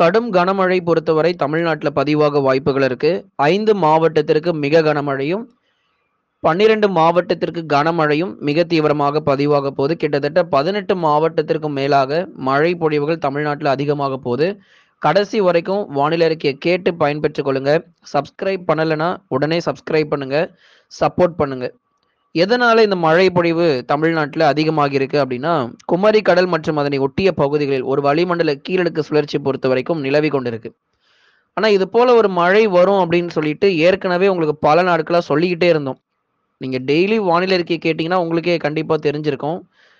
கடும் கனமழை பொறுத்தவரை தமிழ்நாட்டில் பதிவாக வாய்ப்புகள் இருக்கு ஐந்து மாவட்டத்திற்கு மிக கனமழையும் பன்னிரண்டு மாவட்டத்திற்கு கனமழையும் மிக தீவிரமாக பதிவாக போகுது கிட்டத்தட்ட பதினெட்டு மாவட்டத்திற்கும் மேலாக மழை பொழிவுகள் தமிழ்நாட்டில் அதிகமாக போகுது கடைசி வரைக்கும் வானிலை அறிக்கையை கேட்டு பயன்பெற்றுக் கொள்ளுங்க சப்ஸ்கிரைப் பண்ணலைன்னா உடனே சப்ஸ்கிரைப் பண்ணுங்க சப்போர்ட் பண்ணுங்க எதனால இந்த மழை பொழிவு தமிழ்நாட்டில் அதிகமாக இருக்கு அப்படின்னா குமரி கடல் மற்றும் அதனை ஒட்டிய பகுதிகளில் ஒரு வளிமண்டல கீழடுக்கு சுழற்சி பொறுத்த வரைக்கும் நிலவி கொண்டிருக்கு ஆனா இது போல ஒரு மழை வரும் அப்படின்னு சொல்லிட்டு ஏற்கனவே உங்களுக்கு பல நாட்களா சொல்லிக்கிட்டே இருந்தோம் நீங்க டெய்லி வானிலை அறிக்கை கேட்டிங்கன்னா உங்களுக்கே கண்டிப்பா தெரிஞ்சிருக்கும்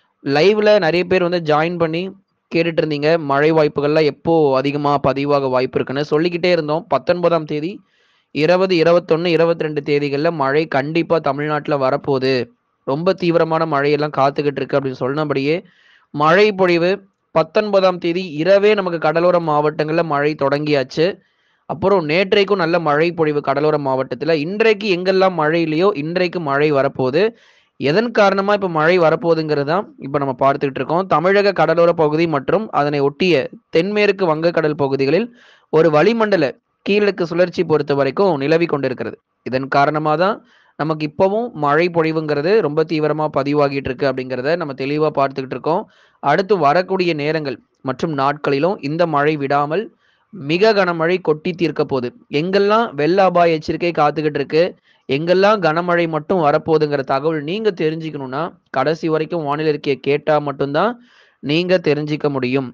லைவ்ல நிறைய பேர் வந்து ஜாயின் பண்ணி கேட்டுட்டு இருந்தீங்க மழை வாய்ப்புகள்லாம் எப்போ அதிகமாக பதிவாக வாய்ப்பு இருக்குன்னு சொல்லிக்கிட்டே இருந்தோம் பத்தொன்பதாம் தேதி இருபது இருபத்தொன்று இருபத்தி ரெண்டு தேதிகளில் மழை கண்டிப்பாக தமிழ்நாட்டில் வரப்போகுது ரொம்ப தீவிரமான மழையெல்லாம் காத்துக்கிட்டு இருக்கு அப்படின்னு சொன்னபடியே மழை பொழிவு பத்தொன்பதாம் தேதி இரவே நமக்கு கடலோர மாவட்டங்களில் மழை தொடங்கியாச்சு அப்புறம் நேற்றைக்கும் நல்ல மழை பொழிவு கடலோர மாவட்டத்தில் இன்றைக்கு எங்கெல்லாம் மழை இல்லையோ இன்றைக்கு மழை வரப்போகுது எதன் காரணமா இப்ப மழை வரப்போகுதுங்கிறது தான் இப்ப நம்ம பார்த்துக்கிட்டு இருக்கோம் தமிழக கடலோர பகுதி மற்றும் அதனை ஒட்டிய தென்மேற்கு வங்கக்கடல் பகுதிகளில் ஒரு வளிமண்டல கீழக்கு சுழற்சி பொறுத்த வரைக்கும் நிலவி கொண்டிருக்கிறது இதன் காரணமாக தான் நமக்கு இப்பவும் மழை பொழிவுங்கிறது ரொம்ப தீவிரமா பதிவாகிட்டு இருக்கு அப்படிங்கிறத நம்ம தெளிவா பார்த்துக்கிட்டு இருக்கோம் அடுத்து வரக்கூடிய நேரங்கள் மற்றும் நாட்களிலும் இந்த மழை விடாமல் மிக கனமழை கொட்டி தீர்க்க போகுது எங்கெல்லாம் வெள்ள அபாய எச்சரிக்கை காத்துக்கிட்டு இருக்கு எங்கெல்லாம் கனமழை மட்டும் வரப்போகுதுங்கிற தகவல் நீங்க தெரிஞ்சுக்கணும்னா கடைசி வரைக்கும் வானிலை அறிக்கையை கேட்டா மட்டும்தான் நீங்க தெரிஞ்சிக்க முடியும்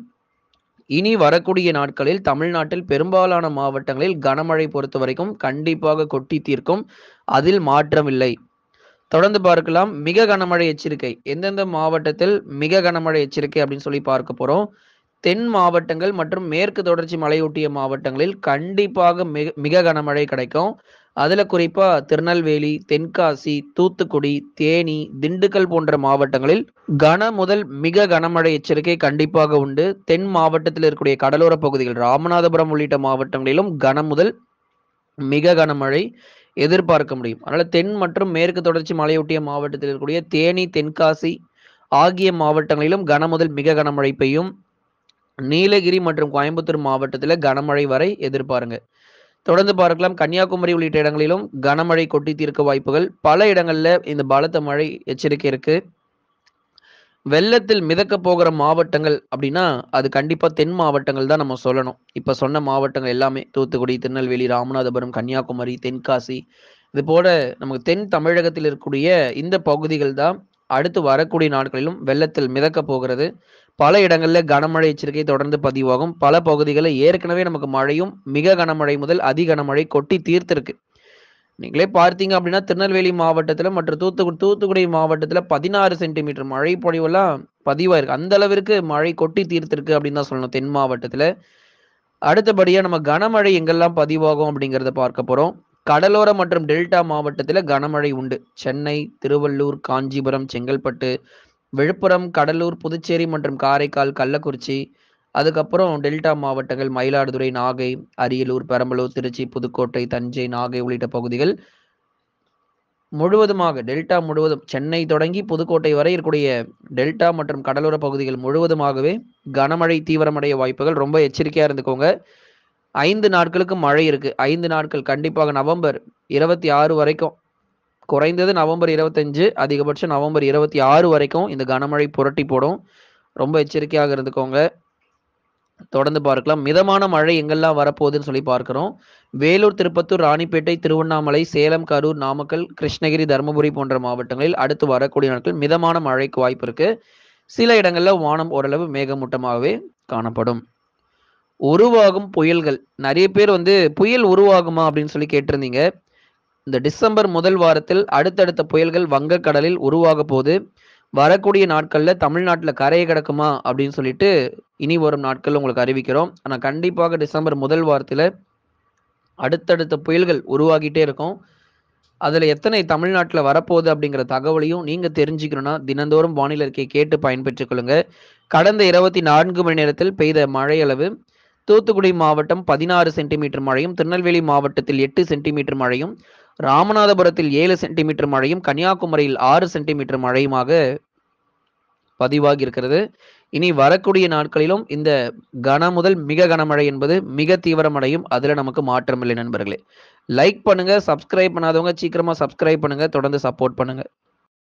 இனி வரக்கூடிய நாட்களில் தமிழ்நாட்டில் பெரும்பாலான மாவட்டங்களில் கனமழை பொறுத்த வரைக்கும் கண்டிப்பாக கொட்டி தீர்க்கும் அதில் மாற்றமில்லை தொடர்ந்து பார்க்கலாம் மிக கனமழை எச்சரிக்கை எந்தெந்த மாவட்டத்தில் மிக கனமழை எச்சரிக்கை அப்படின்னு சொல்லி பார்க்க போறோம் தென் மாவட்டங்கள் மற்றும் மேற்கு தொடர்ச்சி மலையொட்டிய மாவட்டங்களில் கண்டிப்பாக மிக மிக கனமழை கிடைக்கும் அதுல குறிப்பா திருநெல்வேலி தென்காசி தூத்துக்குடி தேனி திண்டுக்கல் போன்ற மாவட்டங்களில் கன முதல் மிக கனமழை எச்சரிக்கை கண்டிப்பாக உண்டு தென் மாவட்டத்தில் இருக்கக்கூடிய கடலோர பகுதிகள் ராமநாதபுரம் உள்ளிட்ட மாவட்டங்களிலும் கன முதல் மிக கனமழை எதிர்பார்க்க முடியும் அதனால தென் மற்றும் மேற்கு தொடர்ச்சி மலையொட்டிய மாவட்டத்தில் இருக்கக்கூடிய தேனி தென்காசி ஆகிய மாவட்டங்களிலும் கன முதல் மிக கனமழை பெய்யும் நீலகிரி மற்றும் கோயம்புத்தூர் மாவட்டத்தில் கனமழை வரை எதிர்பாருங்க தொடர்ந்து பார்க்கலாம் கன்னியாகுமரி உள்ளிட்ட இடங்களிலும் கனமழை கொட்டி தீர்க்க வாய்ப்புகள் பல இடங்கள்ல இந்த பலத்த மழை எச்சரிக்கை இருக்கு வெள்ளத்தில் மிதக்க போகிற மாவட்டங்கள் அப்படின்னா அது கண்டிப்பா தென் மாவட்டங்கள் தான் நம்ம சொல்லணும் இப்ப சொன்ன மாவட்டங்கள் எல்லாமே தூத்துக்குடி திருநெல்வேலி ராமநாதபுரம் கன்னியாகுமரி தென்காசி இது போல நமக்கு தென் தமிழகத்தில் இருக்கக்கூடிய இந்த பகுதிகள் தான் அடுத்து வரக்கூடிய நாட்களிலும் வெள்ளத்தில் மிதக்க போகிறது பல இடங்கள்ல கனமழை எச்சரிக்கை தொடர்ந்து பதிவாகும் பல பகுதிகளில் ஏற்கனவே நமக்கு மழையும் மிக கனமழை முதல் அதி கனமழை கொட்டி தீர்த்திருக்கு நீங்களே பார்த்தீங்க அப்படின்னா திருநெல்வேலி மாவட்டத்தில் மற்றும் தூத்துக்குடி தூத்துக்குடி மாவட்டத்தில் பதினாறு சென்டிமீட்டர் மழை பொழிவெல்லாம் பதிவாயிருக்கு அந்த அளவிற்கு மழை கொட்டி தீர்த்திருக்கு அப்படின்னு தான் சொல்லணும் தென் மாவட்டத்தில் அடுத்தபடியாக நம்ம கனமழை எங்கெல்லாம் பதிவாகும் அப்படிங்கிறத பார்க்க போகிறோம் கடலோர மற்றும் டெல்டா மாவட்டத்தில் கனமழை உண்டு சென்னை திருவள்ளூர் காஞ்சிபுரம் செங்கல்பட்டு விழுப்புரம் கடலூர் புதுச்சேரி மற்றும் காரைக்கால் கள்ளக்குறிச்சி அதுக்கப்புறம் டெல்டா மாவட்டங்கள் மயிலாடுதுறை நாகை அரியலூர் பெரம்பலூர் திருச்சி புதுக்கோட்டை தஞ்சை நாகை உள்ளிட்ட பகுதிகள் முழுவதுமாக டெல்டா முழுவதும் சென்னை தொடங்கி புதுக்கோட்டை வரை இருக்கக்கூடிய டெல்டா மற்றும் கடலோர பகுதிகள் முழுவதுமாகவே கனமழை தீவிரமடைய வாய்ப்புகள் ரொம்ப எச்சரிக்கையா இருந்துக்கோங்க ஐந்து நாட்களுக்கு மழை இருக்கு ஐந்து நாட்கள் கண்டிப்பாக நவம்பர் இருபத்தி ஆறு வரைக்கும் குறைந்தது நவம்பர் இருபத்தஞ்சு அதிகபட்சம் நவம்பர் இருபத்தி ஆறு வரைக்கும் இந்த கனமழை புரட்டி போடும் ரொம்ப எச்சரிக்கையாக இருந்துக்கோங்க தொடர்ந்து பார்க்கலாம் மிதமான மழை எங்கெல்லாம் வரப்போகுதுன்னு சொல்லி பார்க்கிறோம் வேலூர் திருப்பத்தூர் ராணிப்பேட்டை திருவண்ணாமலை சேலம் கரூர் நாமக்கல் கிருஷ்ணகிரி தருமபுரி போன்ற மாவட்டங்களில் அடுத்து வரக்கூடிய நாட்கள் மிதமான மழைக்கு வாய்ப்பு இருக்கு சில இடங்கள்ல வானம் ஓரளவு மேகமூட்டமாகவே காணப்படும் உருவாகும் புயல்கள் நிறைய பேர் வந்து புயல் உருவாகுமா அப்படின்னு சொல்லி கேட்டிருந்தீங்க இந்த டிசம்பர் முதல் வாரத்தில் அடுத்தடுத்த புயல்கள் வங்கக்கடலில் உருவாக போது வரக்கூடிய நாட்கள்ல தமிழ்நாட்டுல கரையை கிடக்குமா அப்படின்னு சொல்லிட்டு இனி வரும் நாட்கள் உங்களுக்கு அறிவிக்கிறோம் ஆனா கண்டிப்பாக டிசம்பர் முதல் வாரத்துல அடுத்தடுத்த புயல்கள் உருவாகிட்டே இருக்கும் அதுல எத்தனை தமிழ்நாட்டுல வரப்போகுது அப்படிங்கிற தகவலையும் நீங்க தெரிஞ்சுக்கணும்னா தினந்தோறும் வானிலை அறிக்கையை கேட்டு பயன்பெற்றுக் கொள்ளுங்க கடந்த இருபத்தி நான்கு மணி நேரத்தில் பெய்த மழை அளவு தூத்துக்குடி மாவட்டம் பதினாறு சென்டிமீட்டர் மழையும் திருநெல்வேலி மாவட்டத்தில் எட்டு சென்டிமீட்டர் மழையும் ராமநாதபுரத்தில் ஏழு சென்டிமீட்டர் மழையும் கன்னியாகுமரியில் ஆறு சென்டிமீட்டர் மழையுமாக பதிவாகி இருக்கிறது இனி வரக்கூடிய நாட்களிலும் இந்த கன முதல் மிக கனமழை என்பது மிக தீவிரமடையும் அதுல நமக்கு மாற்றம் இல்லை நண்பர்களே லைக் பண்ணுங்க சப்ஸ்கிரைப் பண்ணாதவங்க சீக்கிரமா சப்ஸ்கிரைப் பண்ணுங்க தொடர்ந்து சப்போர்ட் பண்ணுங்க